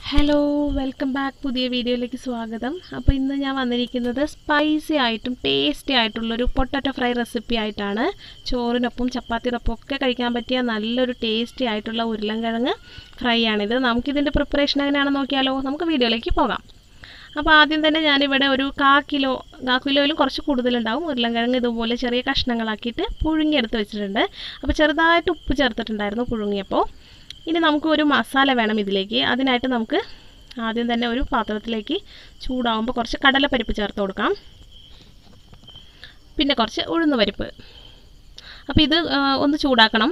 hello welcome back പുതിയ വീഡിയോയിലേക്ക് സ്വാഗതം അപ്പോൾ ഇന്ന് ഞാൻ വന്നിരിക്കുന്നത് സ്പൈസി ആയിട്ടും ടേസ്റ്റി ആയിട്ടുള്ളൊരു പൊട്ടറ്റോ ഫ്രൈ റെസിപ്പി ആയിട്ടാണ് ചോറിനൊപ്പം ചപ്പാത്തിയോടൊപ്പം ഒക്കെ കഴിക്കാൻ പറ്റിയ നല്ലൊരു ടേസ്റ്റി ആയിട്ടുള്ള ഉരുളൻകിഴങ്ങ് ഫ്രൈ ആണിത് നമുക്കിതിൻ്റെ പ്രിപ്പറേഷൻ എങ്ങനെയാണെന്ന് നോക്കിയാലോ നമുക്ക് വീഡിയോയിലേക്ക് പോകാം അപ്പോൾ ആദ്യം തന്നെ ഞാനിവിടെ ഒരു കാ കിലോ കാ കിലോയിലും കുറച്ച് കൂടുതലുണ്ടാവും ഉരുളൻകിഴങ്ങ് ഇതുപോലെ ചെറിയ കഷ്ണങ്ങളാക്കിയിട്ട് പുഴുങ്ങിയെടുത്ത് വെച്ചിട്ടുണ്ട് അപ്പോൾ ചെറുതായിട്ട് ഉപ്പ് ചേർത്തിട്ടുണ്ടായിരുന്നു പുഴുങ്ങിയപ്പോൾ ഇനി നമുക്ക് ഒരു മസാല വേണം ഇതിലേക്ക് അതിനായിട്ട് നമുക്ക് ആദ്യം തന്നെ ഒരു പാത്രത്തിലേക്ക് ചൂടാവുമ്പോൾ കുറച്ച് കടലപ്പരിപ്പ് ചേർത്ത് കൊടുക്കാം പിന്നെ കുറച്ച് ഉഴുന്ന് പരിപ്പ് അപ്പോൾ ഇത് ആ, ഒന്ന് ചൂടാക്കണം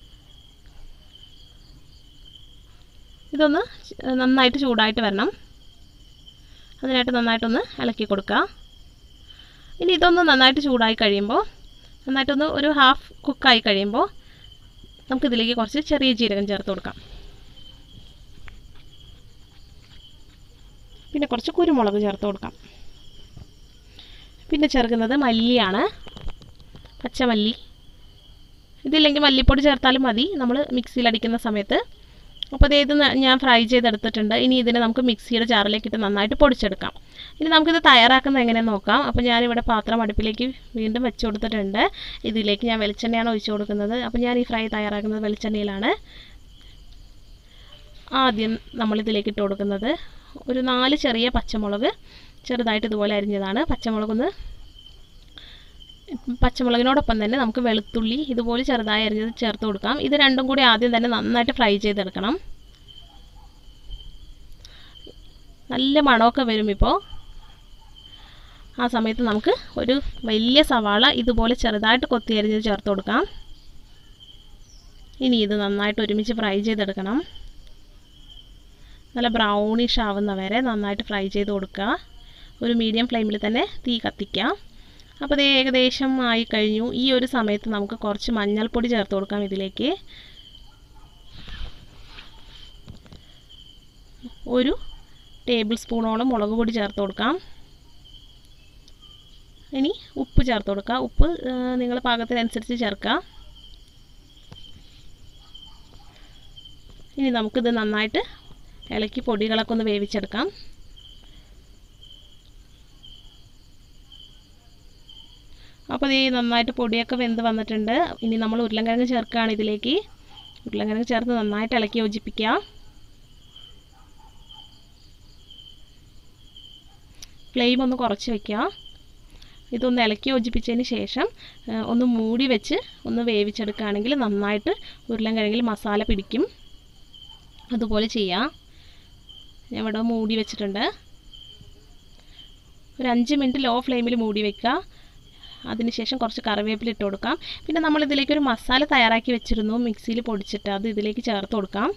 ഇതൊന്ന് ച- നന്നായിട്ട് ചൂടായിട്ട് വരണം അതിനായിട്ട് നന്നായിട്ടൊന്ന് ഇളക്കി കൊടുക്കുക ഇനി ഇതൊന്ന് നന്നായിട്ട് ചൂടായി കഴിയുമ്പോൾ നന്നായിട്ടൊന്ന് ഒരു ഹാഫ് കുക്കായി കഴിയുമ്പോൾ നമുക്കിതിലേക്ക് കുറച്ച് ചെറിയ ജീരകം ചേർത്ത് കൊടുക്കാം പിന്നെ കുറച്ച് കുരുമുളക് ചേർത്ത് കൊടുക്കാം പിന്നെ ചേർക്കുന്നത് മല്ലിയാണ് പച്ചമല്ലി ഇതില്ലെങ്കിൽ മല്ലിപ്പൊടി ചേർത്താലും മതി നമ്മൾ മിക്സിയിൽ അടിക്കുന്ന സമയത്ത് അപ്പോൾ അത് ഇത് ന- ഞാൻ ഫ്രൈ ചെയ്തെടുത്തിട്ടുണ്ട് ഇനി ഇതിനെ നമുക്ക് മിക്സിയുടെ ജാറിലേക്ക് ഇട്ട് നന്നായിട്ട് പൊടിച്ചെടുക്കാം ഇനി നമുക്കിത് തയ്യാറാക്കുന്നത് എങ്ങനെയാണെന്ന് നോക്കാം അപ്പോൾ ഞാനിവിടെ പാത്രം അടുപ്പിലേക്ക് വീണ്ടും വെച്ച് കൊടുത്തിട്ടുണ്ട് ഇതിലേക്ക് ഞാൻ വെളിച്ചെണ്ണയാണ് ഒഴിച്ചു കൊടുക്കുന്നത് അപ്പോൾ ഞാൻ ഈ ഫ്രൈ തയ്യാറാക്കുന്നത് വെളിച്ചെണ്ണയിലാണ് ആദ്യം നമ്മളിതിലേക്ക് ഇട്ട് കൊടുക്കുന്നത് ഒരു നാല് ചെറിയ പച്ചമുളക് ചെറുതായിട്ട് ഇതുപോലെ അരിഞ്ഞതാണ് പച്ചമുളകൊന്ന് പച്ചമുളകിനോടൊപ്പം തന്നെ നമുക്ക് വെളുത്തുള്ളി ഇതുപോലെ ചെറുതായി അരിഞ്ഞത് ചേർത്ത് കൊടുക്കാം ഇത് രണ്ടും കൂടി ആദ്യം തന്നെ നന്നായിട്ട് ഫ്രൈ ചെയ്തെടുക്കണം നല്ല മണമൊക്കെ വരും ഇപ്പോൾ ആ സമയത്ത് നമുക്ക് ഒരു വലിയ സവാള ഇതുപോലെ ചെറുതായിട്ട് കൊത്തി അരിഞ്ഞത് ചേർത്ത് കൊടുക്കാം ഇനി ഇത് നന്നായിട്ട് ഒരുമിച്ച് ഫ്രൈ ചെയ്തെടുക്കണം നല്ല ബ്രൗണിഷ് ആവുന്ന വരെ നന്നായിട്ട് ഫ്രൈ ചെയ്ത് കൊടുക്കുക ഒരു മീഡിയം ഫ്ലെയിമിൽ തന്നെ തീ കത്തിക്കാം അപ്പോൾ ഇത് ഏകദേശം ആയി കഴിഞ്ഞു ഈ ഒരു സമയത്ത് നമുക്ക് കുറച്ച് മഞ്ഞൾപ്പൊടി ചേർത്ത് കൊടുക്കാം ഇതിലേക്ക് ഒരു ടേബിൾ സ്പൂണോളം മുളക് പൊടി ചേർത്ത് കൊടുക്കാം ഇനി ഉപ്പ് ചേർത്ത് കൊടുക്കുക ഉപ്പ് നിങ്ങൾ പാകത്തിനനുസരിച്ച് ചേർക്കുക ഇനി നമുക്കിത് നന്നായിട്ട് ഇളക്കി പൊടികളൊക്കെ ഒന്ന് വേവിച്ചെടുക്കാം അപ്പോൾ ഈ നന്നായിട്ട് പൊടിയൊക്കെ വെന്ത് വന്നിട്ടുണ്ട് ഇനി നമ്മൾ ഉരുളൻകിഴങ്ങ് ചേർക്കുകയാണ് ഇതിലേക്ക് ഉരുളൻകിഴങ്ങ് ചേർത്ത് നന്നായിട്ട് ഇളക്കി യോജിപ്പിക്കുക ഫ്ലെയിം ഒന്ന് കുറച്ച് വെക്കുക ഇതൊന്ന് ഇളക്കി യോജിപ്പിച്ചതിന് ശേഷം ആ, ഒന്ന് മൂടി വെച്ച് ഒന്ന് വേവിച്ചെടുക്കുകയാണെങ്കിൽ നന്നായിട്ട് ഉരുളൻകിഴങ്ങിൽ മസാല പിടിക്കും അതുപോലെ ചെയ്യാം ഞാൻ ഇവിടെ മൂടി വെച്ചിട്ടുണ്ട് ഒരു അഞ്ച് മിനിറ്റ് ലോ ഫ്ലെയിമിൽ മൂടി വെക്കുക അതിനുശേഷം കുറച്ച് കറിവേപ്പില ഇട്ട് കൊടുക്കാം പിന്നെ നമ്മൾ ഇതിലേക്ക് ഒരു മസാല തയ്യാറാക്കി വെച്ചിരുന്നു മിക്സിയിൽ പൊടിച്ചിട്ട് അത് ഇതിലേക്ക് ചേർത്ത് കൊടുക്കാം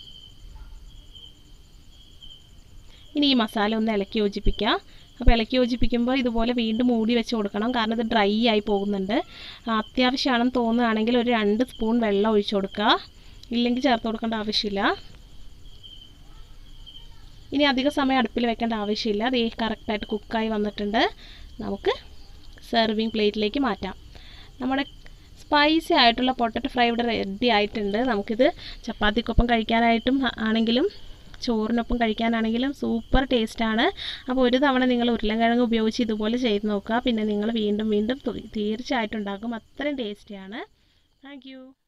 ഇനി ഈ മസാല ഒന്ന് ഇളക്കി യോജിപ്പിക്കുക അപ്പോൾ ഇളക്കി യോജിപ്പിക്കുമ്പോൾ ഇതുപോലെ വീണ്ടും മൂടി വെച്ച് കൊടുക്കണം കാരണം ഇത് ഡ്രൈ ആയി പോകുന്നുണ്ട് ആ, അത്യാവശ്യമാണെന്ന് തോന്നുകയാണെങ്കിൽ ഒരു രണ്ട് സ്പൂൺ വെള്ളം ഒഴിച്ചു കൊടുക്കുക ഇല്ലെങ്കിൽ ചേർത്ത് കൊടുക്കേണ്ട ആവശ്യമില്ല ഇനി അധിക സമയം അടുപ്പിൽ വെക്കേണ്ട ആവശ്യമില്ല അത് കറക്റ്റായിട്ട് കുക്കായി വന്നിട്ടുണ്ട് നമുക്ക് സെർവിങ് പ്ലേറ്റിലേക്ക് മാറ്റാം നമ്മുടെ സ്പൈസി ആയിട്ടുള്ള പൊട്ടറ്റോ ഫ്രൈ ഇവിടെ റെഡി ആയിട്ടുണ്ട് നമുക്കിത് ചപ്പാത്തിക്കൊപ്പം കഴിക്കാനായിട്ടും ആ- ആണെങ്കിലും ചോറിനൊപ്പം കഴിക്കാനാണെങ്കിലും സൂപ്പർ ടേസ്റ്റാണ് അപ്പോൾ ഒരു തവണ നിങ്ങൾ ഉരുളൻകിഴങ്ങ് ഉപയോഗിച്ച് ഇതുപോലെ ചെയ്ത് നോക്കുക പിന്നെ നിങ്ങൾ വീണ്ടും വീണ്ടും തീർച്ചയായിട്ടും ഉണ്ടാക്കും അത്രയും ടേസ്റ്റിയാണ് താങ്ക്